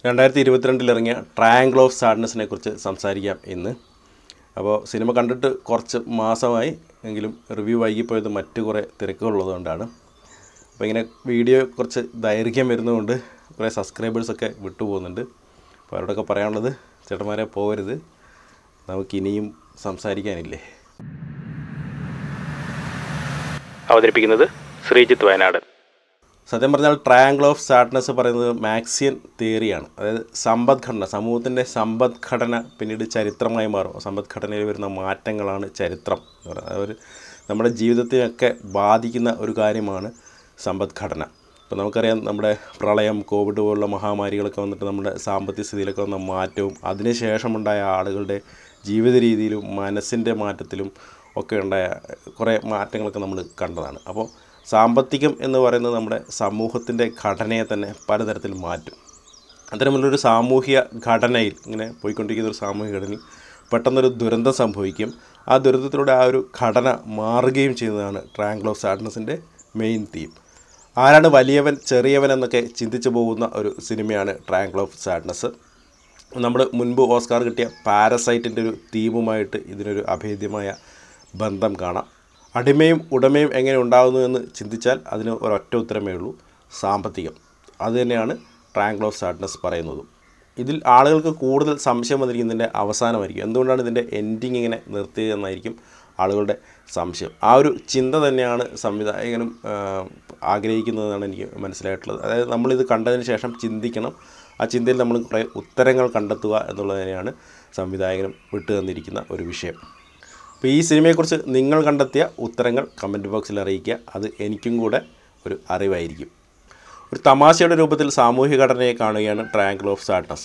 രണ്ടായിരത്തി ഇരുപത്തിരണ്ടിൽ ഇറങ്ങിയ ട്രയാങ്കിൾ ഓഫ് സാഡ്നസിനെ കുറിച്ച് സംസാരിക്കാം ഇന്ന് അപ്പോൾ സിനിമ കണ്ടിട്ട് കുറച്ച് മാസമായി എങ്കിലും റിവ്യൂ വൈകിപ്പോയത് മറ്റു കുറേ തിരക്കുകളുള്ളതുകൊണ്ടാണ് അപ്പോൾ ഇങ്ങനെ വീഡിയോ കുറച്ച് ദൈർഘ്യം വരുന്നതുകൊണ്ട് കുറേ സബ്സ്ക്രൈബേഴ്സൊക്കെ വിട്ടുപോകുന്നുണ്ട് അപ്പോൾ അവരോടൊക്കെ പറയാനുള്ളത് ചേട്ടന്മാരെ പോകരുത് നമുക്കിനിയും സംസാരിക്കാനില്ലേ അവതരിപ്പിക്കുന്നത് ശ്രീജിത്ത് വയനാട് സത്യം പറഞ്ഞാൽ ട്രയാങ്കിൾ ഓഫ് സാഡ്നസ് പറയുന്നത് മാക്സിയൻ തിയറിയാണ് അതായത് സമ്പദ്ഘടന സമൂഹത്തിൻ്റെ സമ്പദ്ഘടന പിന്നീട് ചരിത്രമായി മാറും സമ്പദ്ഘടനയിൽ വരുന്ന മാറ്റങ്ങളാണ് ചരിത്രം എന്ന് പറയുന്നത് അവർ നമ്മുടെ ജീവിതത്തെയൊക്കെ ബാധിക്കുന്ന ഒരു കാര്യമാണ് സമ്പദ്ഘടന ഇപ്പോൾ നമുക്കറിയാം നമ്മുടെ പ്രളയം കോവിഡ് പോലുള്ള മഹാമാരികളൊക്കെ വന്നിട്ട് നമ്മുടെ സാമ്പത്തിക സ്ഥിതിയിലൊക്കെ വന്ന മാറ്റവും അതിനുശേഷമുണ്ടായ ആളുകളുടെ ജീവിത രീതിയിലും മനസ്സിൻ്റെ മാറ്റത്തിലും ഒക്കെ ഉണ്ടായ കുറേ മാറ്റങ്ങളൊക്കെ നമ്മൾ കണ്ടതാണ് അപ്പോൾ സാമ്പത്തികം എന്ന് പറയുന്നത് നമ്മുടെ സമൂഹത്തിൻ്റെ ഘടനയെ തന്നെ പലതരത്തിൽ മാറ്റും അത്തരമുള്ളൊരു സാമൂഹിക ഘടനയിൽ ഇങ്ങനെ പോയിക്കൊണ്ടിരിക്കുന്ന ഒരു സാമൂഹിക ഘടനയിൽ പെട്ടെന്നൊരു ദുരന്തം സംഭവിക്കും ആ ദുരന്തത്തിലൂടെ ആ ഒരു ഘടന മാറുകയും ചെയ്യുന്നതാണ് ട്രയാങ്കിൾ ഓഫ് സാഡ്നസിൻ്റെ മെയിൻ തീം ആരാണ് വലിയവൻ ചെറിയവൻ എന്നൊക്കെ ചിന്തിച്ചു പോകുന്ന ഒരു സിനിമയാണ് ട്രയാങ്കിൾ ഓഫ് സാഡ്നസ് നമ്മൾ മുൻപ് ഓസ്കാർ കിട്ടിയ പാരസൈറ്റിൻ്റെ ഒരു തീമുമായിട്ട് ഇതിനൊരു അഭേദ്യമായ ബന്ധം കാണാം അടിമയും ഉടമയും എങ്ങനെ ഉണ്ടാകുന്നു എന്ന് ചിന്തിച്ചാൽ അതിന് ഒരൊറ്റ ഉത്തരമേ ഉള്ളൂ സാമ്പത്തികം അതുതന്നെയാണ് ട്രയാങ്കിൾ ഓഫ് സാഡ്നസ് പറയുന്നതും ഇതിൽ ആളുകൾക്ക് കൂടുതൽ സംശയം വന്നിരിക്കുന്നതിൻ്റെ അവസാനമായിരിക്കും എന്തുകൊണ്ടാണ് ഇതിൻ്റെ എൻഡിങ് ഇങ്ങനെ നിർത്തിയതെന്നായിരിക്കും ആളുകളുടെ സംശയം ആ ഒരു ചിന്ത തന്നെയാണ് സംവിധായകനും ആ, ആഗ്രഹിക്കുന്നതെന്നാണ് എനിക്ക് മനസ്സിലായിട്ടുള്ളത് അതായത് നമ്മളിത് കണ്ടതിന് ശേഷം ചിന്തിക്കണം ആ ചിന്തയിൽ നമ്മൾ കുറേ ഉത്തരങ്ങൾ കണ്ടെത്തുക എന്നുള്ളത് തന്നെയാണ് സംവിധായകനും വിട്ടു തന്നിരിക്കുന്ന ഒരു വിഷയം അപ്പോൾ ഈ സിനിമയെക്കുറിച്ച് നിങ്ങൾ കണ്ടെത്തിയ ഉത്തരങ്ങൾ കമൻറ്റ് ബോക്സിൽ അറിയിക്കുക അത് എനിക്കും കൂടെ ഒരു അറിവായിരിക്കും ഒരു തമാശയുടെ രൂപത്തിൽ സാമൂഹിക ഘടനയെ കാണുകയാണ് ട്രയാങ്കിൾ ഓഫ് സാഡ്നസ്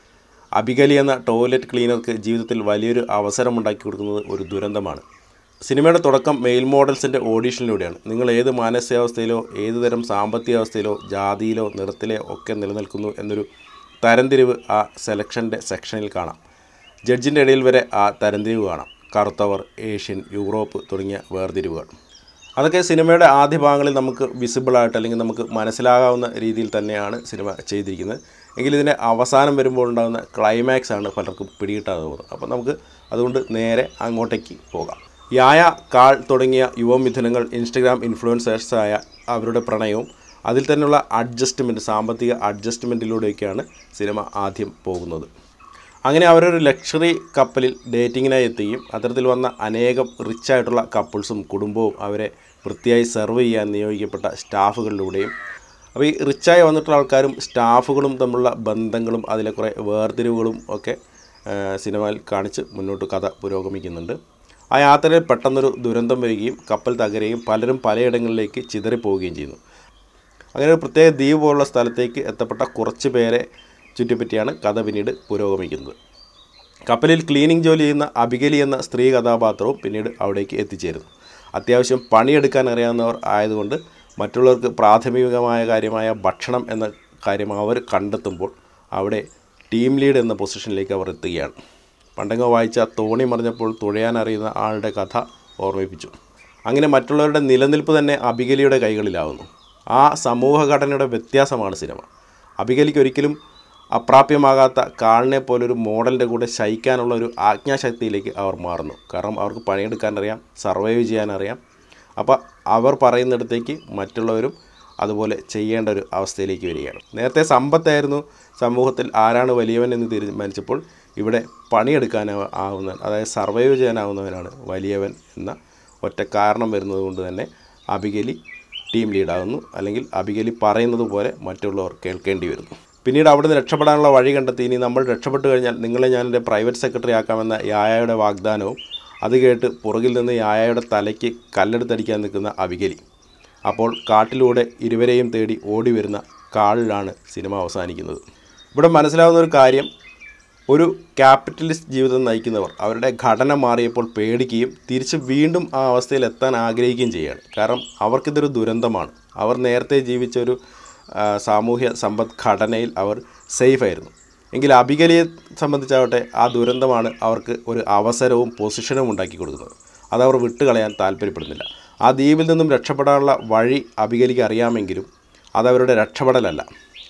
അബികലി എന്ന ടോയ്ലറ്റ് ക്ലീനർക്ക് ജീവിതത്തിൽ വലിയൊരു അവസരമുണ്ടാക്കി കൊടുക്കുന്നത് ഒരു ദുരന്തമാണ് സിനിമയുടെ തുടക്കം മെയിൽ മോഡൽസിൻ്റെ ഓഡീഷനിലൂടെയാണ് നിങ്ങൾ ഏത് മാനസികാവസ്ഥയിലോ ഏത് തരം സാമ്പത്തിക അവസ്ഥയിലോ ജാതിയിലോ നിറത്തിലോ ഒക്കെ നിലനിൽക്കുന്നു എന്നൊരു തരംതിരിവ് ആ സെലക്ഷൻ്റെ സെക്ഷനിൽ കാണാം ജഡ്ജിൻ്റെ ഇടയിൽ വരെ ആ തരംതിരിവ് കാണാം കറുത്തവർ ഏഷ്യൻ യൂറോപ്പ് തുടങ്ങിയ വേർതിരിവുകൾ അതൊക്കെ സിനിമയുടെ ആദ്യ ഭാഗങ്ങളിൽ നമുക്ക് വിസിബിളായിട്ട് അല്ലെങ്കിൽ നമുക്ക് മനസ്സിലാകാവുന്ന രീതിയിൽ തന്നെയാണ് സിനിമ ചെയ്തിരിക്കുന്നത് എങ്കിൽ ഇതിൻ്റെ അവസാനം വരുമ്പോൾ ഉണ്ടാകുന്ന ക്ലൈമാക്സ് ആണ് പലർക്കും പിടികിട്ടാതെ പോകുന്നത് അപ്പോൾ നമുക്ക് അതുകൊണ്ട് നേരെ അങ്ങോട്ടേക്ക് പോകാം യായ കാൾ തുടങ്ങിയ യുവമിഥുനങ്ങൾ ഇൻസ്റ്റഗ്രാം ഇൻഫ്ലുവൻസേഴ്സായ അവരുടെ പ്രണയവും അതിൽ തന്നെയുള്ള അഡ്ജസ്റ്റ്മെൻറ്റ് സാമ്പത്തിക അഡ്ജസ്റ്റ്മെൻറ്റിലൂടെയൊക്കെയാണ് സിനിമ ആദ്യം പോകുന്നത് അങ്ങനെ അവരൊരു ലക്ഷറി കപ്പലിൽ ഡേറ്റിങ്ങിനായി എത്തുകയും അത്തരത്തിൽ വന്ന അനേകം റിച്ച് ആയിട്ടുള്ള കപ്പിൾസും കുടുംബവും അവരെ വൃത്തിയായി സെർവ് ചെയ്യാൻ നിയോഗിക്കപ്പെട്ട സ്റ്റാഫുകളിലൂടെയും അപ്പോൾ ഈ റിച്ചായി വന്നിട്ടുള്ള ആൾക്കാരും സ്റ്റാഫുകളും തമ്മിലുള്ള ബന്ധങ്ങളും അതിലെ കുറേ വേർതിരിവുകളും ഒക്കെ ആ, സിനിമയിൽ കാണിച്ച് മുന്നോട്ട് കഥ പുരോഗമിക്കുന്നുണ്ട് ആ യാത്രയിൽ പെട്ടെന്നൊരു ദുരന്തം വരികയും കപ്പൽ തകരുകയും പലരും പലയിടങ്ങളിലേക്ക് ചിതറിപ്പോവുകയും ചെയ്യുന്നു അങ്ങനെ ഒരു പ്രത്യേക ദ്വീപ് പോലുള്ള സ്ഥലത്തേക്ക് എത്തപ്പെട്ട കുറച്ച് പേരെ ചുറ്റിപ്പറ്റിയാണ് കഥ പിന്നീട് പുരോഗമിക്കുന്നത് കപ്പലിൽ ക്ലീനിങ് ജോലി ചെയ്യുന്ന അബികലി എന്ന സ്ത്രീ കഥാപാത്രവും പിന്നീട് അവിടേക്ക് എത്തിച്ചേരുന്നു അത്യാവശ്യം പണിയെടുക്കാൻ അറിയാവുന്നവർ ആയതുകൊണ്ട് മറ്റുള്ളവർക്ക് പ്രാഥമികമായ കാര്യമായ ഭക്ഷണം എന്ന കാര്യം അവർ കണ്ടെത്തുമ്പോൾ അവിടെ ടീം ലീഡ് എന്ന പൊസിഷനിലേക്ക് അവർ എത്തുകയാണ് പണ്ടങ്ങ വായിച്ച തോണി മറിഞ്ഞപ്പോൾ തുഴയാൻ അറിയുന്ന ആളുടെ കഥ ഓർമ്മിപ്പിച്ചു അങ്ങനെ മറ്റുള്ളവരുടെ നിലനിൽപ്പ് തന്നെ അബികലിയുടെ കൈകളിലാവുന്നു ആ സമൂഹഘടനയുടെ വ്യത്യാസമാണ് സിനിമ അബികലിക്ക് ഒരിക്കലും അപ്രാപ്യമാകാത്ത കാളിനെ പോലൊരു മോഡലിൻ്റെ കൂടെ ശയിക്കാനുള്ള ഒരു ആജ്ഞാശക്തിയിലേക്ക് അവർ മാറുന്നു കാരണം അവർക്ക് പണിയെടുക്കാൻ അറിയാം സർവൈവ് ചെയ്യാൻ അറിയാം അപ്പോൾ അവർ പറയുന്നിടത്തേക്ക് മറ്റുള്ളവരും അതുപോലെ ചെയ്യേണ്ട ഒരു അവസ്ഥയിലേക്ക് വരികയാണ് നേരത്തെ സമ്പത്തായിരുന്നു സമൂഹത്തിൽ ആരാണ് വലിയവൻ എന്ന് തീരുമാനിച്ചപ്പോൾ ഇവിടെ പണിയെടുക്കാൻ ആവുന്ന അതായത് സർവൈവ് ചെയ്യാനാവുന്നവനാണ് വലിയവൻ എന്ന ഒറ്റ കാരണം വരുന്നത് കൊണ്ട് തന്നെ അബികലി ടീം ലീഡാകുന്നു അല്ലെങ്കിൽ അബികലി പറയുന്നത് പോലെ മറ്റുള്ളവർ കേൾക്കേണ്ടി വരുന്നു പിന്നീട് അവിടുന്ന് രക്ഷപ്പെടാനുള്ള വഴി കണ്ടെത്തി ഇനി നമ്മൾ രക്ഷപ്പെട്ടു കഴിഞ്ഞാൽ നിങ്ങളെ ഞാൻ എൻ്റെ പ്രൈവറ്റ് സെക്രട്ടറി ആക്കാമെന്ന യായയുടെ വാഗ്ദാനവും അത് കേട്ട് പുറകിൽ നിന്ന് യായയുടെ തലയ്ക്ക് കല്ലെടുത്തടിക്കാൻ നിൽക്കുന്ന അബികലി അപ്പോൾ കാട്ടിലൂടെ ഇരുവരെയും തേടി ഓടി വരുന്ന കാളിലാണ് സിനിമ അവസാനിക്കുന്നത് ഇവിടെ മനസ്സിലാവുന്ന ഒരു കാര്യം ഒരു ക്യാപിറ്റലിസ്റ്റ് ജീവിതം നയിക്കുന്നവർ അവരുടെ ഘടന മാറിയപ്പോൾ പേടിക്കുകയും തിരിച്ച് വീണ്ടും ആ അവസ്ഥയിൽ എത്താൻ ആഗ്രഹിക്കുകയും ചെയ്യുകയാണ് കാരണം അവർക്കിതൊരു ദുരന്തമാണ് അവർ നേരത്തെ ജീവിച്ച ഒരു ആ, സാമൂഹ്യ സമ്പദ്ഘടനയിൽ അവർ സേഫായിരുന്നു എങ്കിൽ അബികലിയെ സംബന്ധിച്ചാവട്ടെ ആ ദുരന്തമാണ് അവർക്ക് ഒരു അവസരവും പൊസിഷനും ഉണ്ടാക്കി കൊടുക്കുന്നത് അതവർ വിട്ടുകളയാൻ താല്പര്യപ്പെടുന്നില്ല ആ ദ്വീപിൽ നിന്നും രക്ഷപ്പെടാനുള്ള വഴി അബികലിക്ക് അറിയാമെങ്കിലും അതവരുടെ രക്ഷപ്പെടലല്ല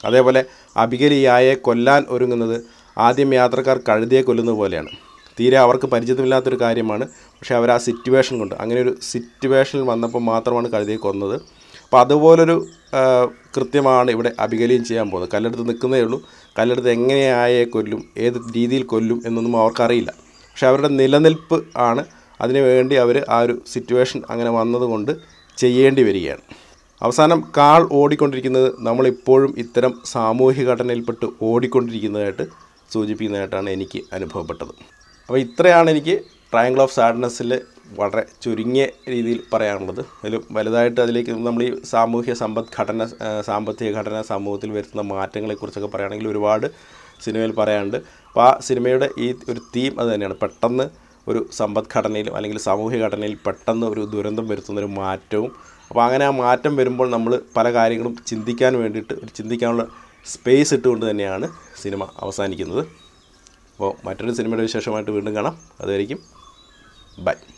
അതേപോലെ അഭിഗലിയായെ കൊല്ലാൻ ഒരുങ്ങുന്നത് ആദ്യം യാത്രക്കാർ കഴുതിയെ കൊല്ലുന്നത് പോലെയാണ് തീരെ അവർക്ക് പരിചിതമില്ലാത്തൊരു കാര്യമാണ് പക്ഷേ അവർ ആ സിറ്റുവേഷൻ കൊണ്ട് അങ്ങനെ ഒരു സിറ്റുവേഷനിൽ വന്നപ്പോൾ മാത്രമാണ് കഴുതിയെ കൊന്നത് അപ്പോൾ അതുപോലൊരു ആ, കൃത്യമാണ് ഇവിടെ അഭിഗലിയും ചെയ്യാൻ പോകുന്നത് കല്ലെടുത്ത് നിൽക്കുന്നേ ഉള്ളൂ കല്ലെടുത്ത് എങ്ങനെയായേ കൊല്ലും ഏത് രീതിയിൽ കൊല്ലും എന്നൊന്നും അവർക്കറിയില്ല പക്ഷെ അവരുടെ നിലനിൽപ്പ് ആണ് അതിനു വേണ്ടി അവർ ആ ഒരു സിറ്റുവേഷൻ അങ്ങനെ വന്നതുകൊണ്ട് ചെയ്യേണ്ടി വരികയാണ് അവസാനം കാൾ ഓടിക്കൊണ്ടിരിക്കുന്നത് നമ്മളിപ്പോഴും ഇത്തരം സാമൂഹിക ഘടനയിൽപ്പെട്ട് ഓടിക്കൊണ്ടിരിക്കുന്നതായിട്ട് സൂചിപ്പിക്കുന്നതായിട്ടാണ് എനിക്ക് അനുഭവപ്പെട്ടത് അപ്പോൾ ഇത്രയാണ് എനിക്ക് ട്രയാങ്കിൾ ഓഫ് സാഡ്നെസ്സിൽ വളരെ ചുരുങ്ങിയ രീതിയിൽ പറയാനുള്ളത് അതിൽ വലുതായിട്ട് അതിലേക്ക് നമ്മൾ ഈ സാമൂഹ്യ സമ്പദ്ഘടന ആ, സാമ്പത്തിക ഘടന സമൂഹത്തിൽ വരുത്തുന്ന മാറ്റങ്ങളെക്കുറിച്ചൊക്കെ പറയുകയാണെങ്കിൽ ഒരുപാട് സിനിമയിൽ പറയാനുണ്ട് അപ്പോൾ ആ സിനിമയുടെ ഈ ഒരു തീം അത് തന്നെയാണ് പെട്ടെന്ന് ഒരു സമ്പദ്ഘടനയിലും അല്ലെങ്കിൽ സാമൂഹ്യ ഘടനയിൽ പെട്ടെന്ന് ഒരു ദുരന്തം വരുത്തുന്ന ഒരു മാറ്റവും അപ്പോൾ അങ്ങനെ ആ മാറ്റം വരുമ്പോൾ നമ്മൾ പല കാര്യങ്ങളും ചിന്തിക്കാൻ വേണ്ടിയിട്ട് ഒരു ചിന്തിക്കാനുള്ള സ്പേസ് ഇട്ടുകൊണ്ട് തന്നെയാണ് സിനിമ അവസാനിക്കുന്നത് അപ്പോൾ മറ്റൊരു സിനിമയുടെ വിശേഷമായിട്ട് വീണ്ടും കാണാം അതുവരെയും ബൈ